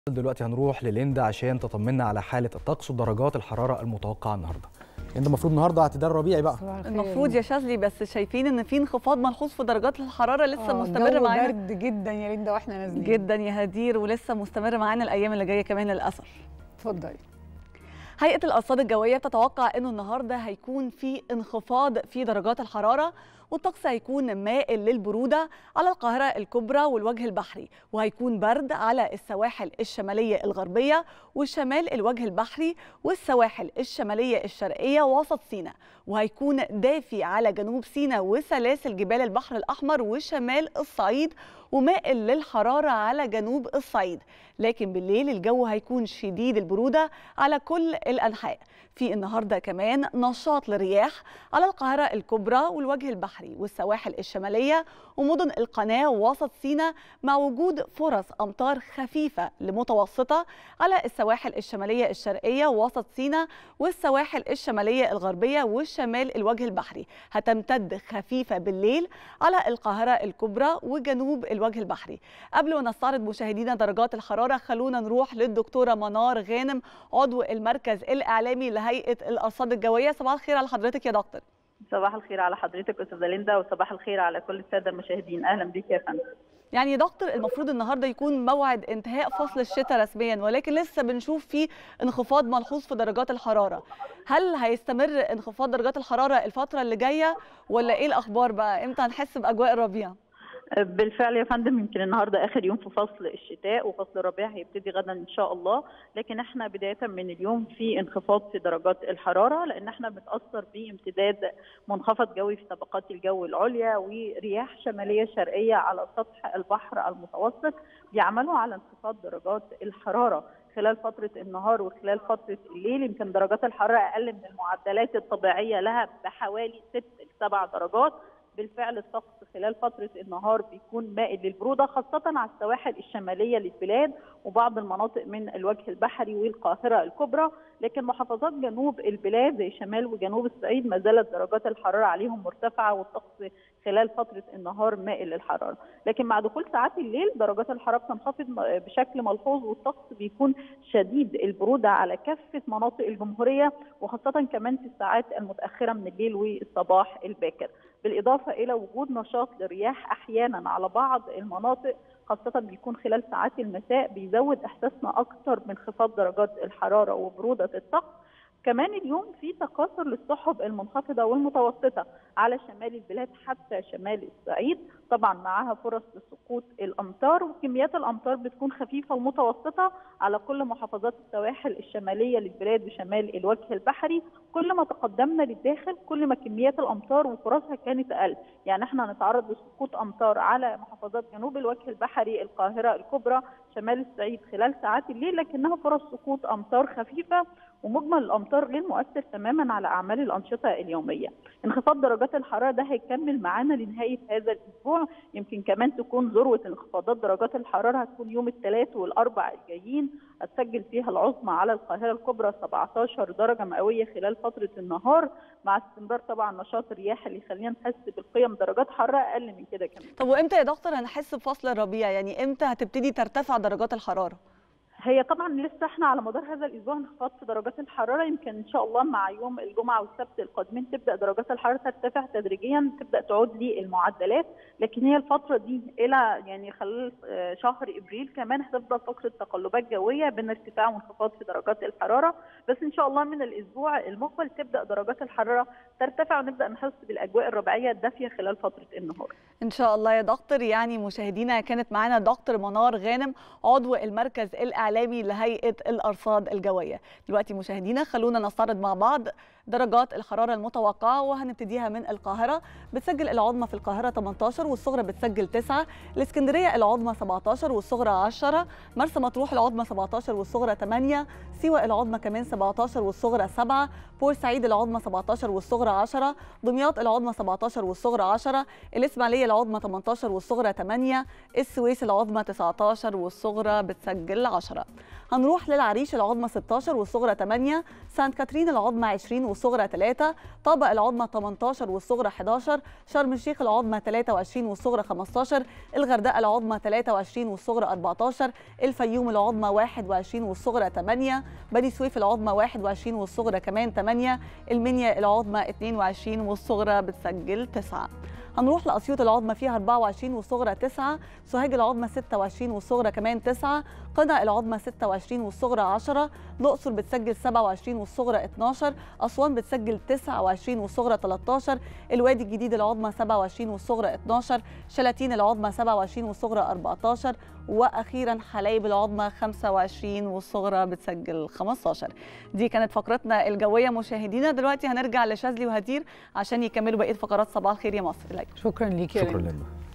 دلوقتي هنروح لليندا عشان تطمنا على حاله الطقس ودرجات الحراره المتوقعه النهارده انت المفروض النهارده اعتدال ربيعي بقى المفروض يا شاذلي بس شايفين ان في انخفاض ملحوظ في درجات الحراره لسه مستمر الجو معانا برد جدا يا ليندا واحنا نازلين جدا يا هدير ولسه مستمر معانا الايام اللي جايه كمان للاسف اتفضلي هيئه الارصاد الجويه بتتوقع انه النهارده هيكون في انخفاض في درجات الحراره والطقس هيكون مائل للبروده على القاهره الكبرى والوجه البحري وهيكون برد على السواحل الشماليه الغربيه والشمال الوجه البحري والسواحل الشماليه الشرقيه ووسط سيناء وهيكون دافي على جنوب سيناء وسلاسل جبال البحر الاحمر وشمال الصعيد ومائل للحراره على جنوب الصعيد لكن بالليل الجو هيكون شديد البروده على كل الانحاء في النهارده كمان نشاط للرياح على القاهره الكبرى والوجه البحري والسواحل الشماليه ومدن القناه ووسط سيناء مع وجود فرص امطار خفيفه لمتوسطه على السواحل الشماليه الشرقيه ووسط سيناء والسواحل الشماليه الغربيه والشمال الوجه البحري هتمتد خفيفه بالليل على القاهره الكبرى وجنوب الوجه البحري قبل ما نستعرض مشاهدينا درجات الحراره خلونا نروح للدكتوره منار غانم عضو المركز الاعلامي لهيئه الارصاد الجويه صباح الخير على حضرتك يا دكتور صباح الخير على حضرتك استاذه ليندا وصباح الخير على كل الساده المشاهدين اهلا بك يا فندم يعني يا دكتور المفروض النهارده يكون موعد انتهاء فصل الشتاء رسميا ولكن لسه بنشوف فيه انخفاض ملحوظ في درجات الحراره هل هيستمر انخفاض درجات الحراره الفتره اللي جايه ولا ايه الاخبار بقى امتى هنحس باجواء الربيع بالفعل يا فندم يمكن النهارده اخر يوم في فصل الشتاء وفصل الربيع هيبتدي غدا ان شاء الله لكن احنا بدايه من اليوم في انخفاض في درجات الحراره لان احنا بنتاثر بامتداد منخفض جوي في طبقات الجو العليا ورياح شماليه شرقيه على سطح البحر المتوسط بيعملوا على انخفاض درجات الحراره خلال فترة النهار وخلال فترة الليل يمكن درجات الحرارة أقل من المعدلات الطبيعية لها بحوالي 6 ل 7 درجات بالفعل الطقس خلال فترة النهار بيكون مائل للبرودة خاصة على السواحل الشمالية للبلاد وبعض المناطق من الوجه البحري والقاهرة الكبرى لكن محافظات جنوب البلاد زي شمال وجنوب الصعيد ما زالت درجات الحرارة عليهم مرتفعة والطقس خلال فترة النهار مائل للحرارة لكن مع دخول ساعات الليل درجات الحرارة بتنخفض بشكل ملحوظ والطقس بيكون شديد البرودة على كافة مناطق الجمهورية وخاصة كمان في الساعات المتأخرة من الليل والصباح الباكر بالإضافة إلى وجود نشاط للرياح أحيانا على بعض المناطق خاصة بيكون خلال ساعات المساء بيزود إحساسنا أكثر من انخفاض درجات الحرارة وبرودة الطقس كمان اليوم في تكاثر للسحب المنخفضة والمتوسطة على شمال البلاد حتى شمال الصعيد طبعا معها فرص لسقوط الأمطار وكميات الأمطار بتكون خفيفة ومتوسطة على كل محافظات السواحل الشمالية للبلاد وشمال الوجه البحري كل ما تقدمنا للداخل كل ما كميات الأمطار وفرصها كانت أقل يعني احنا هنتعرض لسقوط أمطار على محافظات جنوب الوجه البحري القاهرة الكبرى شمال الصعيد خلال ساعات الليل لكنها فرص سقوط أمطار خفيفة ومجمل الامطار غير مؤثر تماما على اعمال الانشطه اليوميه. انخفاض درجات الحراره ده هيكمل معانا لنهايه هذا الاسبوع يمكن كمان تكون ذروه انخفاضات درجات الحراره هتكون يوم الثلاث والاربع الجايين هتسجل فيها العظمى على القاهره الكبرى 17 درجه مئويه خلال فتره النهار مع استمرار طبعا نشاط الرياح اللي يخلينا نحس بالقيم درجات حراره اقل من كده كمان. طب وامتى يا دكتور هنحس بفصل الربيع يعني امتى هتبتدي ترتفع درجات الحراره؟ هي طبعا لسه احنا على مدار هذا الاسبوع انخفاض في درجات الحراره يمكن ان شاء الله مع يوم الجمعه والسبت القادمين تبدا درجات الحراره ترتفع تدريجيا تبدا تعود للمعدلات لكن هي الفتره دي الى يعني خلال شهر ابريل كمان هتفضل فقره تقلبات جويه بين ارتفاع وانخفاض في درجات الحراره بس ان شاء الله من الاسبوع المقبل تبدا درجات الحراره ترتفع ونبدا نحس بالاجواء الربيعيه الدافيه خلال فتره النهار. ان شاء الله يا دكتور يعني مشاهدينا كانت معانا دكتور منار غانم عضو المركز الاعلامي الاعلامي لهيئه الارصاد الجويه دلوقتي مشاهدينا خلونا نستعرض مع بعض درجات الحراره المتوقعه وهنبتديها من القاهره بتسجل العظمى في القاهره 18 والصغرى بتسجل 9 الاسكندريه العظمى 17 والصغرى 10 مرسى مطروح العظمى 17 والصغرى 8 سيوه العظمى كمان 17 والصغرى 7 بورسعيد العظمى 17 والصغرى 10 دمياط العظمى 17 والصغرى 10 الاسماعيليه العظمى 18 والصغرى 8 السويس العظمى 19 والصغرى بتسجل 10 هنروح للعريش العظمى 16 والصغرى 8 سانت كاترين العظمى 20 والصغرى 3 طابق العظمى 18 والصغرى 11 شرم الشيخ العظمى 23 والصغرى 15 الغردقه العظمى 23 والصغرى 14 الفيوم العظمى 21 والصغرى 8 بني سويف العظمى 21 والصغرى كمان 8 المنيا العظمى 22 والصغرى بتسجل 9 هنروح لأسيوط العظمى فيها 24 والصغرى 9 سوهاج العظمى 26 والصغرى كمان 9 قنا العظمى 26 والصغرى 10 الأقصر بتسجل 27 والصغرى 12 أسوان بتسجل 29 والصغرى 13 الوادي الجديد العظمى 27 والصغرى 12 شلاتين العظمى 27 والصغرى 14 واخيرا حلايب العظمى 25 والصغرى بتسجل 15 دي كانت فقرتنا الجويه مشاهدينا دلوقتي هنرجع لشاذلي وهدير عشان يكملوا بقيه فقرات صباح الخير يا مصر إليك. شكرا ليكي يا شكرا لينا. لنا